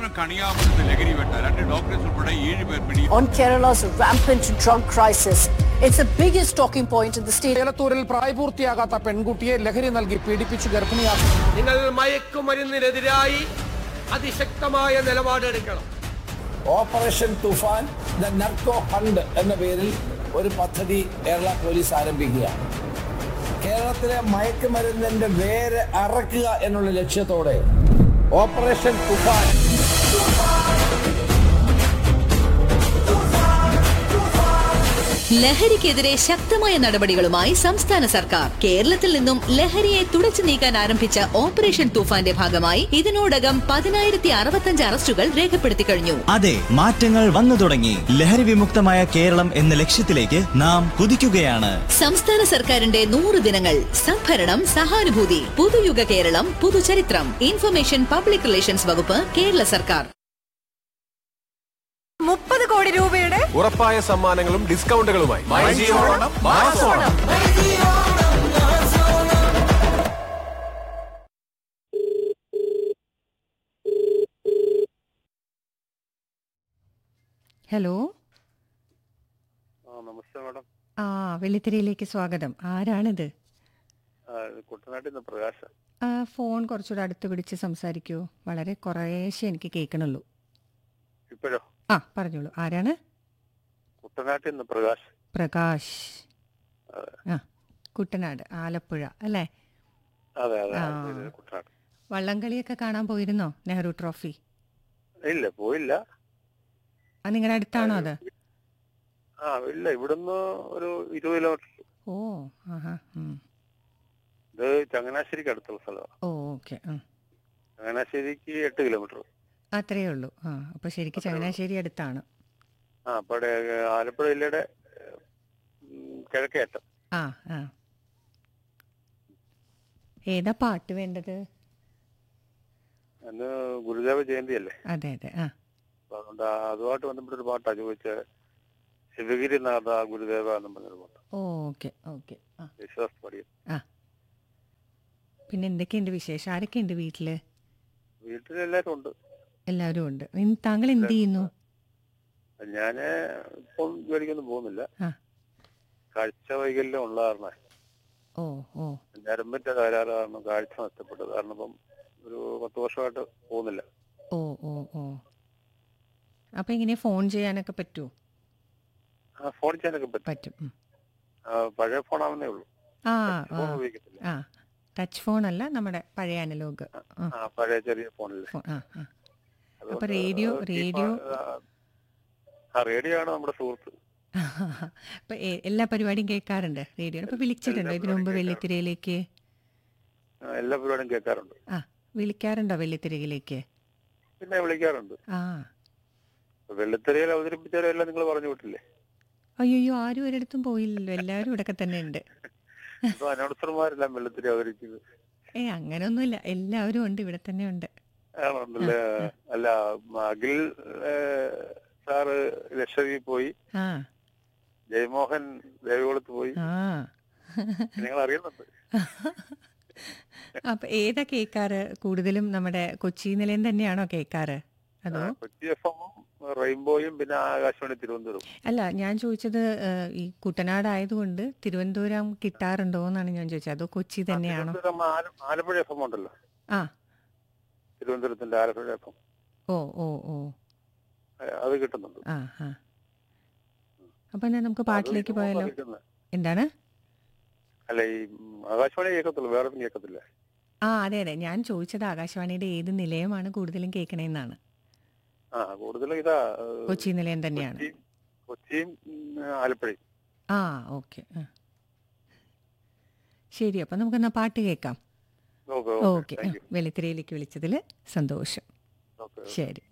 കണിയാമൃത് ലഹരി വെട്ട രണ്ട് ഡോക്ടേഴ്സ് ഉൾപ്പെടെ ഏഴ് പേർ പിടി on Kerala's rampant drug crisis. It's the biggest talking point in the state. ഏലത്തൂരിൽ പ്രായപൂർത്തിയാകാത്ത പെൺകുട്ടിയെ ലഹരി നൽകി പീഡിപ്പിച്ചു ഗർഭിണിയാക്കി നിങ്ങൾ മയക്കുമരുന്നിനെതിരായി അതിശക്തമായ നിലപാടെടുക്കണം Operation Toofan the narco hunt എന്ന പേരിൽ ഒരു പദ്ധതി കേരള പോലീസ് ആരംഭിക്കുകയാണ് കേരളത്തിലെ മയക്കുമരുന്നിന്റെ വേര് അറക്കുക എന്നുള്ള ലക്ഷ്യത്തോടെ ഓപ്പറേഷൻ തുഫാൻ ലഹരിക്കെതിരെ ശക്തമായ നടപടികളുമായി സംസ്ഥാന സർക്കാർ കേരളത്തിൽ നിന്നും ലഹരിയെ തുടച്ചു നീക്കാൻ ആരംഭിച്ച ഓപ്പറേഷൻ തൂഫാന്റെ ഭാഗമായി ഇതിനോടകം പതിനായിരത്തി അറുപത്തഞ്ച് അറസ്റ്റുകൾ രേഖപ്പെടുത്തി കഴിഞ്ഞു അതെ മാറ്റങ്ങൾ വന്നു തുടങ്ങി ലഹരി വിമുക്തമായ കേരളം എന്ന ലക്ഷ്യത്തിലേക്ക് നാം കുതിക്കുകയാണ് സംസ്ഥാന സർക്കാരിന്റെ നൂറ് ദിനങ്ങൾ സംഭരണം സഹാനുഭൂതി പുതുയുഗ കേരളം പുതുചരിത്രം ഇൻഫർമേഷൻ പബ്ലിക് റിലേഷൻസ് വകുപ്പ് കേരള സർക്കാർ മുപ്പത് കോടി രൂപയുടെ ഉറപ്പായ സമ്മാനങ്ങളും ഡിസ്കൗണ്ടുകളുമായി ഹലോ നമസ്തേ മാഡം ആ വെള്ളിത്തിരയിലേക്ക് സ്വാഗതം ആരാണിത് കുട്ടനാട്ടിൽ നിന്ന് പ്രകാശ് ആ, ഫോൺ കുറച്ചുകൂടെ അടുത്ത് പിടിച്ച് സംസാരിക്കൂ വളരെ കുറേശ്ശെ എനിക്ക് കേൾക്കണുള്ളൂ ഇപ്പോഴോ ആ പറഞ്ഞോളൂ ആരാണ് കുട്ടനാട്ടിൽ നിന്ന് പ്രകാശ് പ്രകാശ് ആ കുട്ടനാട് ആലപ്പുഴ അല്ലേ അതെ അതെ ആ. ഇത് കുട്ടനാട് വള്ളംകളിയൊക്കെ കാണാൻ പോയിരുന്നോ നെഹ്റു ട്രോഫി ഇല്ല പോയില്ല ആ നിങ്ങളുടെ അടുത്താണോ അത് ആ ഇല്ല ഇവിടുന്ന് ഒരു ഇരുപത് കിലോമീറ്റർ ഓ ആഹാ ഉം. ഇത് ചങ്ങനാശ്ശേരിക്ക് അടുത്തുള്ള സ്ഥലമാണ് ഓ ഓക്കെ ചങ്ങനാശ്ശേരിക്ക് എട്ട് കിലോമീറ്റർ അത്രയേ ഉള്ളൂ ആ അപ്പൊ ശരിക്കും ചങ്ങനാശ്ശേരി അടുത്താണ് ആ അപ്പൊ ഇവിടെ, ഏ, ആലപ്പുഴ ജില്ലയുടെ ഉം, കിഴക്കേ അറ്റം ആ ആ ഏതാ പാട്ട് വേണ്ടത് അന്ന് ഗുരുദേവ ജയന്തി അല്ലേ അതെ അതെ ആ അപ്പൊ അതുകൊണ്ട് ആ- അതുമായിട്ട് ബന്ധപ്പെട്ട ഒരു പാട്ടാ ചോദിച്ചത് ശിവഗിരിനാഥ ഗുരുദേവ എന്നും പറഞ്ഞൊരു പാട്ട് ഓക്കെ ഓക്കെ ആ വിശ്വാസ് പാടിയത് ആ പിന്നെ എന്തൊക്കെയുണ്ട് വിശേഷം ആരൊക്കെയുണ്ട് വീട്ടില് വീട്ടിലെല്ലാരും ഉണ്ട് എല്ലാവരും ഉണ്ട് ഇന്ന് താങ്കൾ എന്ത് ചെയ്യുന്നു ഞാന് ഇപ്പം ജോലിക്കൊന്നും പോകുന്നില്ല ആ. കാഴ്ച വൈകല്യം ഉള്ള കാരണം ഓ ഓ ഞരമ്പിന്റെ തകരാറ് കാരണം കാഴ്ച നഷ്ടപ്പെട്ടത് കാരണം ഇപ്പം ഒരു പത്ത് വർഷമായിട്ട് പോകുന്നില്ല ഓ ഓ ഓ അപ്പൊ ഇങ്ങനെ ഫോൺ ചെയ്യാനൊക്കെ പറ്റുമോ ആ ഫോൺ ചെയ്യാനൊക്കെ പറ്റും പറ്റും ഉം. ആ, പഴയ ഫോണാവുന്നേ ഉള്ളൂ ആ ഫോൺ ആ ഉപയോഗിക്കത്തില്ല ആ ടച്ച് ഫോൺ അല്ല നമ്മുടെ പഴയ അനലോഗ് ആ ആ പഴയ ചെറിയ ഫോണില്ല ഫോൺ ആ ആ അപ്പൊ റേഡിയോ റേഡിയോ ആ റേഡിയോ ആണ് നമ്മുടെ സുഹൃത്ത് അപ്പൊ എ- എല്ലാ പരിപാടിയും കേൾക്കാറുണ്ട് റേഡിയോ അപ്പൊ വിളിച്ചിട്ടുണ്ടോ ഇതിനു മുമ്പ് വെള്ളിത്തിരയിലേക്ക് ആ, എല്ലാ പരിപാടിയും കേൾക്കാറുണ്ട് ആ വിളിക്കാറുണ്ടോ വെള്ളിത്തിരയിലേക്ക് പിന്നെ വിളിക്കാറുണ്ട് ആ വെള്ളിത്തെരയിൽ അവതരിപ്പിച്ചാലും എല്ലാം നിങ്ങൾ പറഞ്ഞു വിട്ടില്ലേ അയ്യോ ആരും ഒരിടത്തും പോയില്ലല്ലോ എല്ലാവരും ഇവിടെ തന്നെ ഉണ്ട് ഇപ്പൊ അനൗൺസർമാരെല്ലാം വെള്ളിത്തിരി അവതരിക്കുന്നത് ഏ അങ്ങനൊന്നുമില്ല എല്ലാവരും ഉണ്ട് ഇവിടെ തന്നെ ഉണ്ട് ആണല്ലേ അല്ല അഖിൽ ഏ, സാറ് ലക്ഷദ്വീപ് പോയി ആ ജയമോഹൻ ദേവികുളത്ത് പോയി ആ നിങ്ങൾ അറിയുന്നുണ്ട് അപ്പൊ ഏതാ കേൾക്കാറ് കൂടുതലും നമ്മുടെ കൊച്ചി നിലയം തന്നെയാണോ കേൾക്കാറ് അതോ ആ, കൊച്ചി എഫ് എമ്മും റെയിൻബോയും പിന്നെ ആകാശവാണി തിരുവനന്തപുരം അല്ല ഞാൻ ചോദിച്ചത് ഏഹ്, ഈ കുട്ടനാട് ആയതുകൊണ്ട് തിരുവനന്തപുരം കിട്ടാറുണ്ടോ എന്നാണ് ഞാൻ ചോദിച്ചത് അതോ കൊച്ചി തന്നെയാണോ തിരുവനന്തപുരം ആല- ആലപ്പുഴ എഫ് എം ഉണ്ടല്ലോ ആ തിരുവനന്തപുരത്തിന്റെ ആലപ്പുഴ എഫ് എം ഓ ഓ ഓ അത് കിട്ടുന്നുണ്ട് ആ ആ അപ്പൊ എന്നാ നമുക്ക് പാട്ടിലേക്ക് അത് പോയാലോ കേൾക്കുന്നത്. എന്താണ് അല്ല ഈ ഉം, ആകാശവാണി കേൾക്കത്തുള്ളൂ വേറെ ഒന്നും കേൾക്കത്തില്ല ആ അതെ അതെ ഞാൻ ചോദിച്ചത് ആകാശവാണിയുടെ ഏത് നിലയമാണ് കൂടുതലും കേൾക്കണേന്നാണ് ആ കൂടുതലും ഇതാ ഏഹ്, കൊച്ചി നിലയം തന്നെയാണ് കൊച്ചിയും കൊച്ചിയും ഉം, ആലപ്പുഴയും ആ ഓക്കെ ശരി അപ്പൊ നമുക്കെന്നാ പാട്ട് കേൾക്കാം ഓക്കെ ഓക്കെ താങ്ക് യു വെളിത്തിരയിലേക്ക് വിളിച്ചതിൽ സന്തോഷം ഓക്കെ ശരി